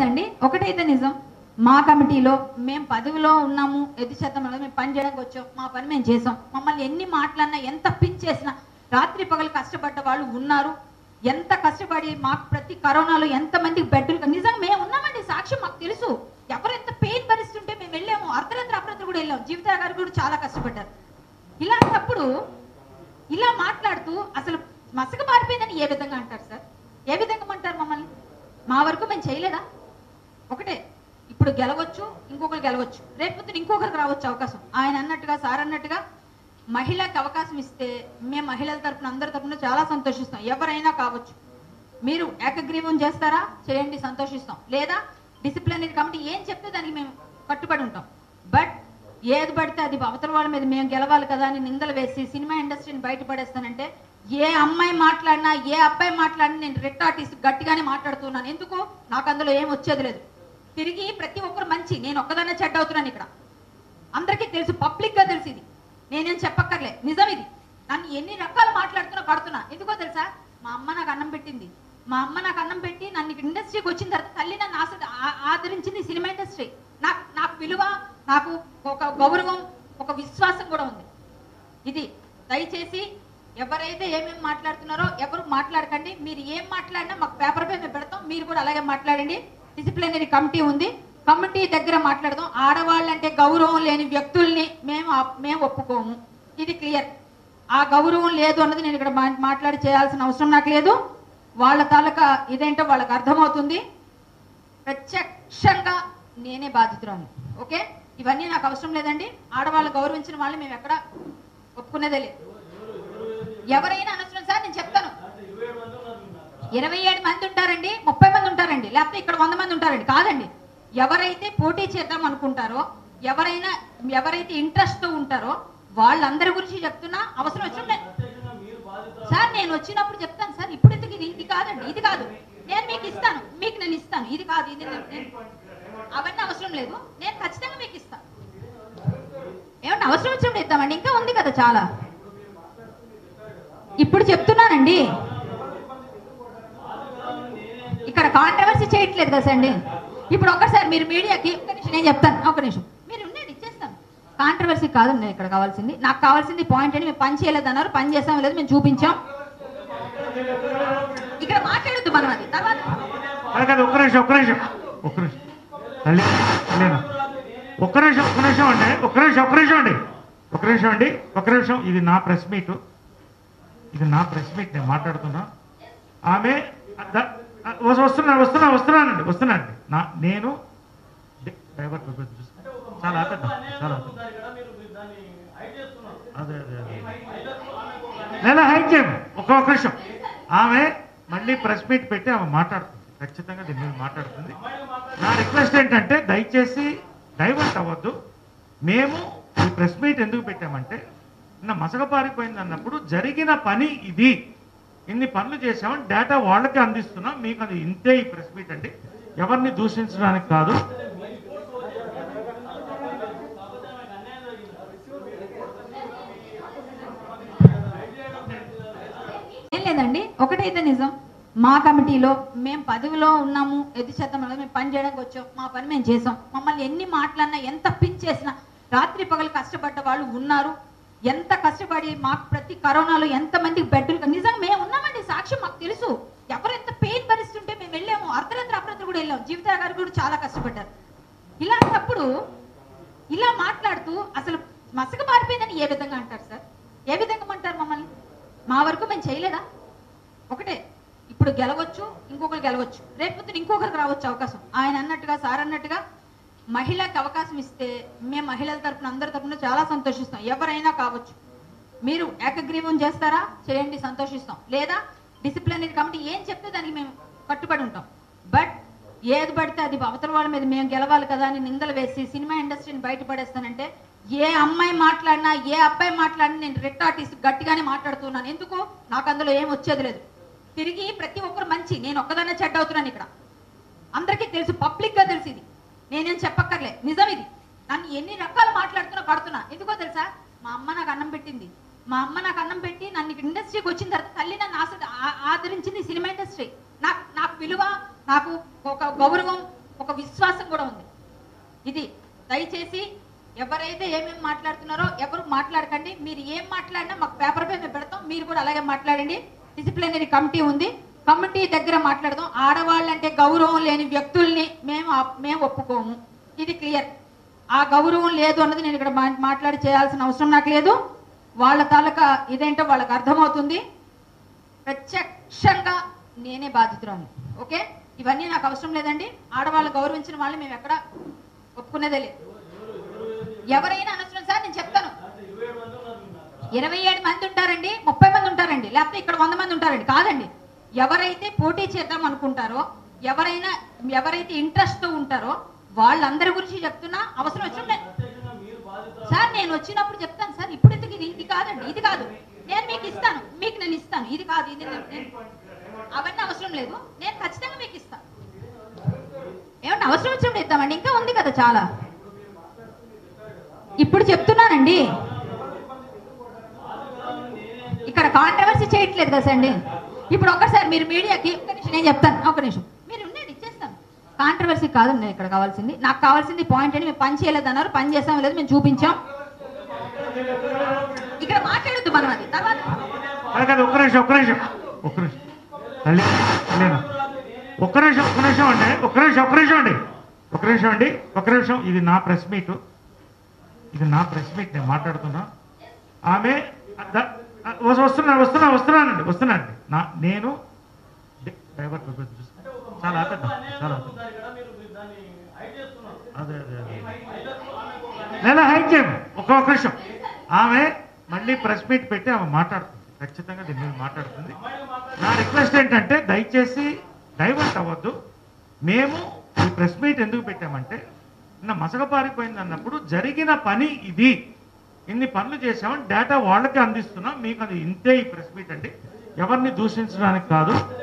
లేదండి ఒకటైతే నిజం మా కమిటీలో మేము పదవిలో ఉన్నాము ఎదు శాతం మేము పని చేయడానికి వచ్చాం మా పని మేము చేసాం మమ్మల్ని ఎన్ని మాట్లాడినా ఎంత పిన్ చేసినా రాత్రి పగలు కష్టపడ్డ వాళ్ళు ఉన్నారు ఎంత కష్టపడి మాకు ప్రతి కరోనాలో ఎంత మందికి బెడ్లు నిజంగా మేము ఉన్నామండి సాక్ష్యం మాకు తెలుసు ఎవరు ఎంత పెయిన్ భరిస్తుంటే మేము వెళ్ళాము అర్ధరాత్రి అర్ధరాత్రి కూడా వెళ్ళాము జీవిత గారు కూడా చాలా కష్టపడ్డారు ఇలాంటప్పుడు ఇలా మాట్లాడుతూ అసలు మసక మారిపోయిందని ఏ విధంగా అంటారు సార్ ఏ విధంగా అంటారు మమ్మల్ని మా వరకు మేము చేయలేదా ఒకటే ఇప్పుడు గెలవచ్చు ఇంకొకరు గెలవచ్చు రేపు పొద్దున ఇంకొకరికి రావచ్చు అవకాశం ఆయన అన్నట్టుగా సార్ అన్నట్టుగా మహిళకి అవకాశం ఇస్తే మేము మహిళల తరపున అందరి తరపున చాలా సంతోషిస్తాం ఎవరైనా కావచ్చు మీరు ఏకగ్రీవం చేస్తారా చేయండి సంతోషిస్తాం లేదా డిసిప్లినరీ కమిటీ ఏం చెప్తే దానికి మేము కట్టుబడి ఉంటాం బట్ ఏది పడితే అది అవతల వాళ్ళ మీద మేము గెలవాలి కదా అని నిందలు వేసి సినిమా ఇండస్ట్రీని బయటపడేస్తానంటే ఏ అమ్మాయి మాట్లాడినా ఏ అబ్బాయి మాట్లాడినా నేను రెట్టాటిస్ గట్టిగానే మాట్లాడుతున్నాను ఎందుకు నాకు అందులో ఏం వచ్చేది లేదు తిరిగి ప్రతి ఒక్కరు మంచి నేను ఒక్కదాన్నే చెడ్డ అవుతున్నాను ఇక్కడ అందరికీ తెలుసు పబ్లిక్ గా తెలుసు ఇది నేనేం చెప్పక్కర్లే నిజం ఇది నన్ను ఎన్ని రకాలు మాట్లాడుతున్నా పడుతున్నా ఎందుకో తెలుసా మా అమ్మ నాకు అన్నం పెట్టింది మా అమ్మ నాకు అన్నం పెట్టి నన్ను ఇండస్ట్రీకి వచ్చిన తర్వాత తల్లి నన్ను ఆశ ఆ- ఆదరించింది సినిమా ఇండస్ట్రీ నాకు నాకు విలువ నాకు ఒక గౌరవం ఒక విశ్వాసం కూడా ఉంది ఇది దయచేసి ఎవరైతే ఏమేమి మాట్లాడుతున్నారో ఎవరు మాట్లాడకండి మీరు ఏం మాట్లాడినా మాకు పేపర్ పై మేము పెడతాం మీరు కూడా అలాగే మాట్లాడండి డిసిప్లినరీ కమిటీ ఉంది కమిటీ దగ్గర మాట్లాడదాం ఆడవాళ్ళంటే గౌరవం లేని వ్యక్తుల్ని మేము ఆప్- మేము ఒప్పుకోము ఇది క్లియర్ ఆ గౌరవం లేదు అన్నది నేను ఇక్కడ మా- మాట్లాడి చేయాల్సిన అవసరం నాకు లేదు వాళ్ళ తాలూకా ఇదేంటో వాళ్ళకి అర్థమవుతుంది ప్రత్యక్షంగా నేనే బాధితురాను ఓకే ఇవన్నీ నాకు అవసరం లేదండి ఆడవాళ్ళు గౌరవించిన వాళ్ళు మేము ఎక్కడ ఒప్పుకునేదే లేదు ఎవరైనా అనవసరం సార్ నేను చెప్తాను ఇరవై ఏడు మంది ఉంటారండి ముప్పై మంది ఉంటారండి లేకపోతే ఇక్కడ వంద మంది ఉంటారండి కాదండి ఎవరైతే పోటీ చేద్దాం అనుకుంటారో ఎవరైనా ఎవరైతే ఇంట్రెస్ట్ తో ఉంటారో వాళ్ళందరి గురించి చెప్తున్నా అవసరం వచ్చిన సార్ నేను వచ్చినప్పుడు చెప్తాను సార్ ఇప్పుడు ఎందుకు ఇది ఇది కాదండి ఇది కాదు నేను మీకు ఇస్తాను మీకు నేను ఇస్తాను ఇది కాదు ఇది నేను- నేను- అవన్నీ అవసరం లేదు నేను ఖచ్చితంగా మీకు ఇస్తాను ఏమన్నా అవసరం వచ్చినప్పుడు ఇద్దామండి ఇంకా ఉంది కదా చాలా ఇప్పుడు చెప్తున్నానండి ఇక్కడ కాంట్రవర్సీ చేయట్లేదు కదా అండి ఇప్పుడు ఒక్కసారి మీరు మీడియాకి ఒక్క నిమిషం నేను చెప్తాను ఒక నిమిషం మీరు ఉండండి ఇచ్చేస్తాను కాంట్రవర్సీ కాదండి ఇక్కడ కావాల్సింది నాకు కావాల్సింది పాయింట్ అని మేము పని చేయలేదు అన్నారు పని చేసాం లేదు మేము చూపించాం ఇక్కడ మాట్లాడొద్దు మనం అది తర్వాత అది కాదు ఒక్క నిమిషం ఒక్క నిమిషం ఒక్క నిమిషం తల్లి తల్లినా ఒక్క నిమిషం ఒక్క నిమిషం అండి ఒక్క నిమిషం ఒక్క నిమిషం అండి ఒక్క నిమిషం అండి ఒక్క నిమిషం ఇది నా ప్రెస్ మీట్ ఇది నా ప్రెస్ మీట్ నేను మాట్లాడుతున్నా ఆమె ద- వస్- వస్తున్నా వస్తున్నా వస్తున్నానండి వస్తున్నానండి నా నేను డి- డైవర్ట్ అయిపోయింది చూసి. చాలా ఆపేద్దాం చాలా ఆపేద్దాం. అదే అదే అదే లేదా హైక్ చేయము ఒక ఒక నిమిషం ఆమె మళ్ళీ ప్రెస్ మీట్ పెట్టి ఆమె మాట్లాడుతుంది ఖచ్చితంగా దీని మీద మాట్లాడుతుంది నా రిక్వెస్ట్ ఏంటంటే దయచేసి డైవర్ట్ అవ్వద్దు మేము ఈ ప్రెస్ మీట్ ఎందుకు పెట్టామంటే నిన్న మసక పారిపోయింది అన్నప్పుడు జరిగిన పని ఇది ఇన్ని పనులు చేసామని డేటా వాళ్ళకి అందిస్తున్నాం మీకు అది ఇంతే ఈ ప్రెస్ మీట్ అండి ఎవరిని దూషించడానికి కాదు ఏం లేదండి ఒకటైతే నిజం మా కమిటీలో మేము పదవిలో ఉన్నాము ఎదు శాతం మేము పని చేయడానికి వచ్చాం మా పని మేము చేసాం మమ్మల్ని ఎన్ని మాట్లాడినా ఎంత పిన్ చేసినా రాత్రి పగలు కష్టపడ్డ వాళ్ళు ఉన్నారు ఎంత కష్టపడి మాకు ప్రతి కరోనాలో ఎంత మందికి బెడ్లు నిజంగా మేము ఉన్నామండి సాక్ష్యం మాకు తెలుసు ఎవరు ఎంత పెయిన్ భరిస్తుంటే మేము వెళ్ళాము అర్ధరాత్రి అర్ధరాత్రి కూడా వెళ్ళాము జీవిత గారు కూడా చాలా కష్టపడ్డారు ఇలాంటప్పుడు ఇలా మాట్లాడుతూ అసలు మసక మారిపోయిందని ఏ విధంగా అంటారు సార్ ఏ విధంగా అంటారు మమ్మల్ని మా వరకు మేము చేయలేదా ఒకటే ఇప్పుడు గెలవచ్చు ఇంకొకరు గెలవచ్చు రేపు పొద్దున ఇంకొకరికి రావచ్చు అవకాశం ఆయన అన్నట్టుగా సార్ అన్నట్టుగా మహిళకి అవకాశం ఇస్తే మేము మహిళల తరపున అందరి తరపున చాలా సంతోషిస్తాం ఎవరైనా కావచ్చు మీరు ఏకగ్రీవం చేస్తారా చేయండి సంతోషిస్తాం లేదా డిసిప్లినరీ కమిటీ ఏం చెప్తే దానికి మేము కట్టుబడి ఉంటాం బట్ ఏది పడితే అది అవతల వాళ్ళ మీద మేము గెలవాలి కదా అని నిందలు వేసి సినిమా ఇండస్ట్రీని బయటపడేస్తానంటే ఏ అమ్మాయి మాట్లాడినా ఏ అబ్బాయి మాట్లాడినా నేను రెట్టాటిస్ గట్టిగానే మాట్లాడుతున్నాను ఎందుకు నాకు అందులో ఏం వచ్చేది లేదు తిరిగి ప్రతి ఒక్కరు మంచి నేను ఒక్కదాన్నే చెడ్డ అవుతున్నాను ఇక్కడ అందరికీ తెలుసు పబ్లిక్ గా తెలుసు ఇది నేనేం చెప్పక్కర్లే నిజం ఇది నన్ను ఎన్ని రకాలు మాట్లాడుతున్నా పడుతున్నా ఎందుకో తెలుసా మా అమ్మ నాకు అన్నం పెట్టింది మా అమ్మ నాకు అన్నం పెట్టి నన్ను ఇండస్ట్రీకి వచ్చిన తర్వాత తల్లి నన్ను ఆశ ఆ- ఆదరించింది సినిమా ఇండస్ట్రీ నాకు నాకు విలువ నాకు ఒక గౌరవం ఒక విశ్వాసం కూడా ఉంది ఇది దయచేసి ఎవరైతే ఏమేమి మాట్లాడుతున్నారో ఎవరు మాట్లాడకండి మీరు ఏం మాట్లాడినా మాకు పేపర్ పై మేము పెడతాం మీరు కూడా అలాగే మాట్లాడండి డిసిప్లినరీ కమిటీ ఉంది కమిటీ దగ్గర మాట్లాడదాం ఆడవాళ్ళంటే గౌరవం లేని వ్యక్తుల్ని మేము ఆప్- మేము ఒప్పుకోము ఇది క్లియర్ ఆ గౌరవం లేదు అన్నది నేను ఇక్కడ మా- మాట్లాడి చేయాల్సిన అవసరం నాకు లేదు వాళ్ళ తాలూకా ఇదేంటో వాళ్ళకి అర్థమవుతుంది ప్రత్యక్షంగా నేనే బాధితురాను ఓకే ఇవన్నీ నాకు అవసరం లేదండి ఆడవాళ్ళు గౌరవించిన వాళ్ళు మేము ఎక్కడ ఒప్పుకునేదే లేదు ఎవరైనా అనవసరం సార్ నేను చెప్తాను ఇరవై ఏడు మంది ఉంటారండి ముప్పై మంది ఉంటారండి లేకపోతే ఇక్కడ వంద మంది ఉంటారండి కాదండి ఎవరైతే పోటీ చేద్దాం అనుకుంటారో ఎవరైనా ఎవరైతే ఇంట్రెస్ట్ తో ఉంటారో వాళ్ళందరి గురించి చెప్తున్నా అవసరం వచ్చిన సార్ నేను వచ్చినప్పుడు చెప్తాను సార్ ఇప్పుడు ఎందుకు ఇది ఇది కాదండి ఇది కాదు నేను మీకు ఇస్తాను మీకు నేను ఇస్తాను ఇది కాదు ఇది నేను- నేను- అవన్నీ అవసరం లేదు నేను ఖచ్చితంగా మీకు ఇస్తాను ఏమన్నా అవసరం వచ్చినప్పుడు ఇద్దామండి ఇంకా ఉంది కదా చాలా ఇప్పుడు చెప్తున్నానండి ఇక్కడ కాంట్రవర్సీ చేయట్లేదు కదా అండి ఇప్పుడు ఒక్కసారి మీరు మీడియాకి ఒక్క నిమిషం నేను చెప్తాను ఒక నిమిషం మీరు ఉండండి ఇచ్చేస్తాను కాంట్రవర్సీ కాదండి ఇక్కడ కావాల్సింది నాకు కావాల్సింది పాయింట్ అని మేము పని చేయలేదు అన్నారు పని చేసాం లేదు మేము చూపించాం ఇక్కడ మాట్లాడొద్దు మనం అది తర్వాత అది కాదు ఒక్క నిమిషం ఒక్క నిమిషం ఒక్క నిమిషం తల్లి తల్లినా. ఒక్క నిమిషం ఒక్క నిమిషం అండి ఒక్క నిమిషం ఒక్క నిమిషం అండి ఒక్క నిమిషం అండి ఒక్క నిమిషం ఇది నా ప్రెస్ మీట్ ఇది నా ప్రెస్ మీట్ నేను మాట్లాడుతున్నా ఆమె ద- వస్- వస్తున్నా వస్తున్నా వస్తున్నానండి వస్తున్నానండి నా నేను డి- డైవర్ట్ అయిపోయింది చూసి. చాలా ఆపేద్దాం చాలా ఆపేద్దాం. అదే అదే అదే లేదా హైక్ చేయము ఒక ఒక్క నిమిషం ఆమె మళ్ళీ ప్రెస్ మీట్ పెట్టి ఆమె మాట్లాడుతుంది ఖచ్చితంగా దీని మీద మాట్లాడుతుంది నా రిక్వెస్ట్ ఏంటంటే దయచేసి డైవర్ట్ అవ్వద్దు మేము ఈ ప్రెస్ మీట్ ఎందుకు పెట్టామంటే నిన్న మసకపారిపోయింది అన్నప్పుడు జరిగిన పని ఇది ఇన్ని పనులు చేసామని డేటా వాళ్ళకి అందిస్తున్నాం మీకు అది ఇంతే ఈ ప్రెస్ మీట్ అండి ఎవరిని దూషించడానికి కాదు